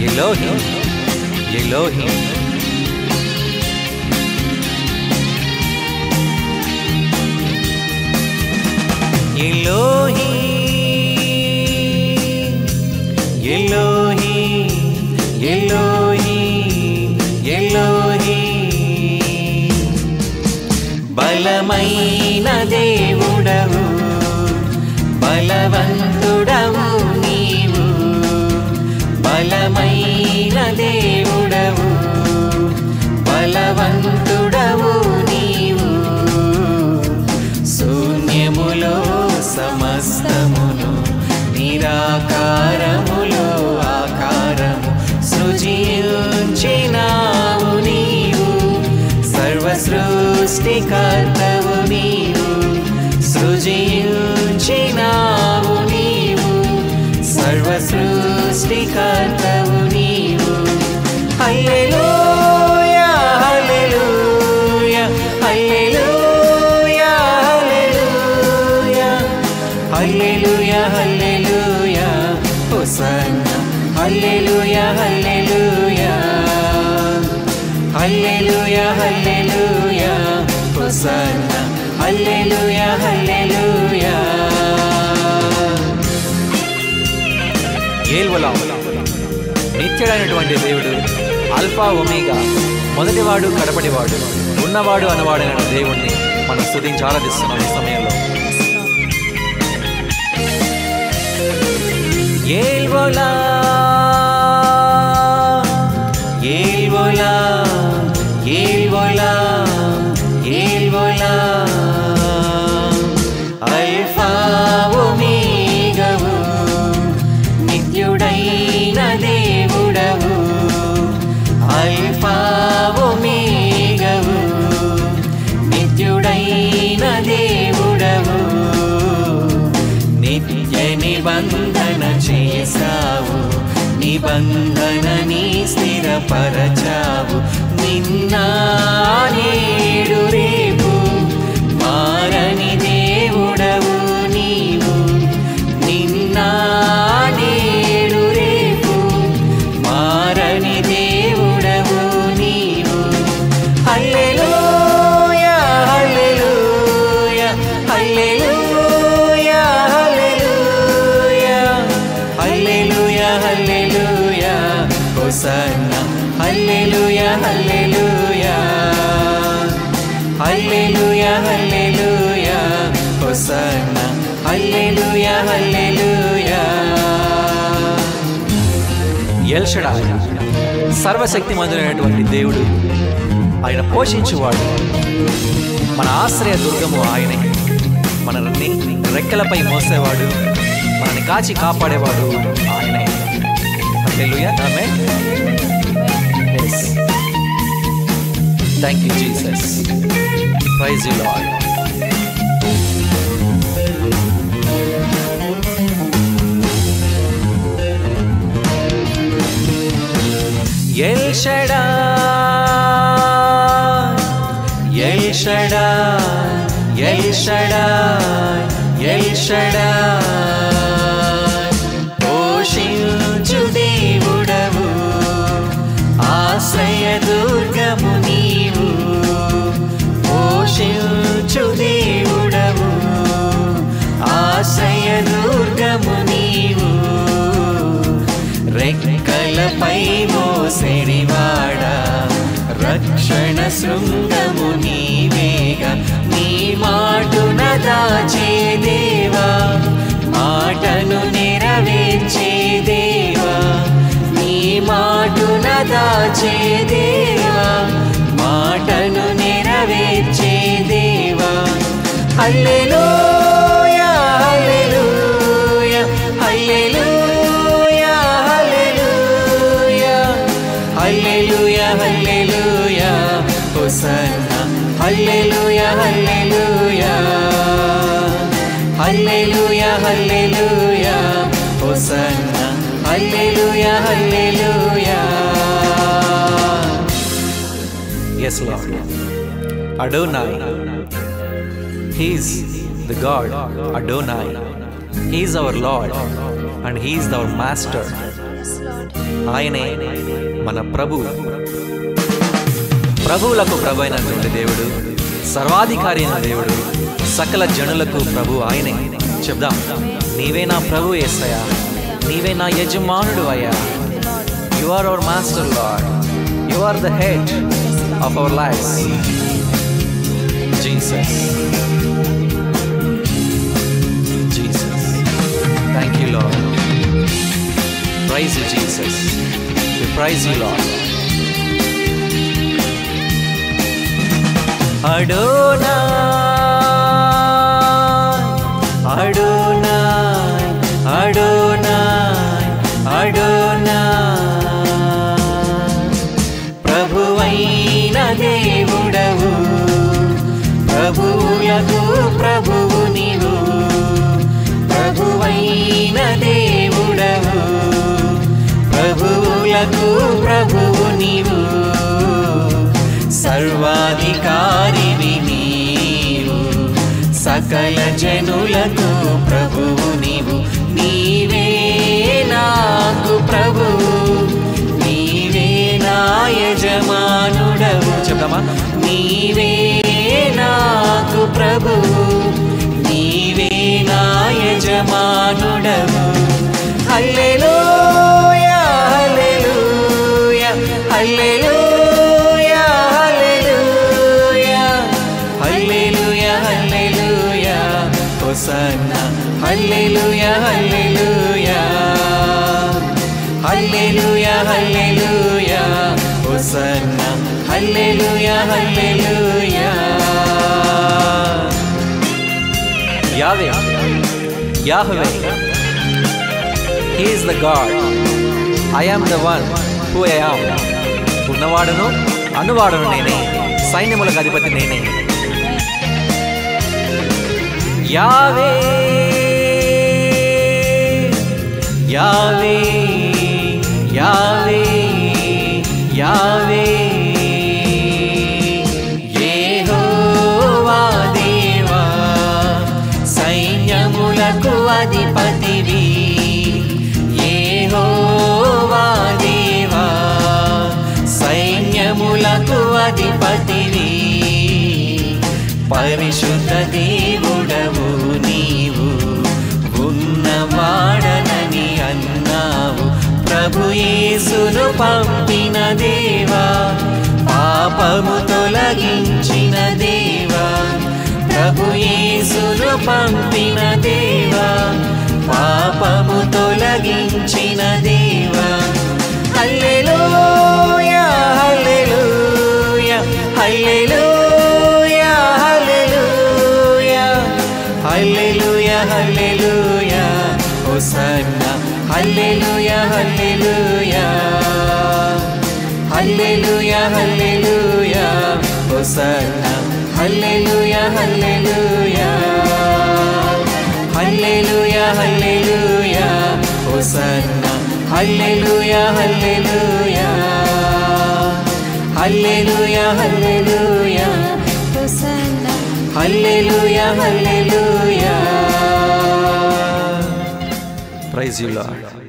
Elohim, Elohim. Elohim, Elohim, Elohim, Elohim. బలమైన దేవుడవు బలవంతుడవు నీవు బలమైన దేవుడవు బలవంతుడవు నీవు శూన్యములో సమస్తమును నిరాకారములో ఆకారము సృజించినావు నీవు సర్వ సృష్టికర్తవు నీవు సృజించినావు నీవు సర్వ సృష్టికర్తవు నీవు హల్లెలూయా hallelujah hallelujah hallelujah hallelujah hallelujah hosanna hallelujah hallelujah hallelujah hallelujah hosanna hallelujah హల్లెలూయా ఏల్వలా నిత్యుడైనటువంటి దేవుడు అల్ఫా ఒమేగా మొదటివాడు కడపటివాడు ఉన్నవాడు అనవాడైన దేవుణ్ణి మనం స్తుతించి ఆరాధిస్తున్నాం ఈ సమయంలో ఏల్వోలా ఏల్వోలా ఏల్వోలా ఏల్వోలా అల్ఫా ఒమేగవు నిత్యుడైన దేవుడవు అల్ఫా ఒమేగవు నిత్యుడైన దేవుడవు నిత్య నిబంధన చేసావు నిబంధనని స్థిరపరచావు నిన్న నేడు రేపు మారని దేవుడవు నీవు నిన్న నేడు రేపు మారని దేవుడవు నీవు హల్లెలూయా hallelujah hallelujah hallelujah hallelujah hallelujah hosanna hallelujah hallelujah hallelujah hallelujah hosanna hallelujah హల్లెలూయా ఎల్షడా సర్వశక్తి మందులైనటువంటి దేవుడు ఆయన పోషించువాడు మన ఆశ్రయ దుర్గము ఆయనే మనల్ని రెక్కలపై మోసేవాడు మనల్ని కాచి కాపాడేవాడు ఆయనే hallelujah amen thank you Jesus praise you lord El Shaddai, El Shaddai, El Shaddai, El Shaddai. పోషించు దేవుడవు ఆశ్రయ దుర్గము నీవు పోషించు దేవుడవు ఆశ్రయ దుర్గము నీవు రెక్కలపై మోసెడివాడా రక్షణ శృంగము నీవేగా నీ మాటున దాచే దేవా మాటను నెరవేర్చే దేవా నీ మాటున దాచే దేవా మాటను నెరవేర్చే దేవా hallelujah hallelujah hallelujah hallelujah hallelujah hallelujah hosanna hallelujah hallelujah hallelujah hallelujah hosanna hallelujah hallelujah Yes, Lord. Adonai. He is the God, Adonai. He is our Lord and He is our Master. Yes, Lord. ఆయనే మన ప్రభు ప్రభువులకు ప్రభు అయినటువంటి దేవుడు సర్వాధికారి అయిన దేవుడు సకల జనులకు ప్రభు ఆయనే చెప్దాం నీవే నా ప్రభు ఏసయ్యా నీవే నా యజమానుడు అయ్యా you are our master lord you are the head of our life Jesus Jesus thank you lord praise you Jesus we praise you lord Adonai, Adonai, Adonai, Adonai. ప్రభువైన దేవుడవు ప్రభువులకు ప్రభువు నీవు ప్రభువైన దేవుడవు ప్రభువులకు ప్రభువు నీవు సర్వాధికారివి నీవు సకల జనులకు ప్రభువు నీవు నీవే నాకు ప్రభువు నీవే నా యజమానుడవు చెప్దామా నీవే నాకు ప్రభువు నీవే నా యజమానుడవు హల్లెలూయా hallelujah hallelujah hallelujah hallelujah hallelujah hosanna hallelujah hallelujah hallelujah hallelujah hosanna hallelujah hallelujah Yahweh Yahweh he is the God I am the one who I am ఉన్నవాడును అనువాడును నేనే సైన్యములకు అధిపతి నేనే యావే యావే యావే యావే యెహోవా దేవా సైన్యములకు అధిపతివి యెహోవా దేవా సైన్యములకు అధిపతివి పరిశుద్ధ దేవుడవు నీవు ఉన్నవాడనని అన్నావు ప్రభు యేసును పంపిన దేవా పాపము తొలగించిన దేవా ప్రభు యేసును పంపిన దేవా పాపము తొలగించిన దేవా hallelujah hallelujah hallelujah hallelujah hallelujah hallelujah hosanna hallelujah hallelujah hallelujah hallelujah hosanna hallelujah hallelujah hallelujah hallelujah hosanna hallelujah hallelujah hallelujah hallelujah Hosanna. Hallelujah hallelujah praise you lord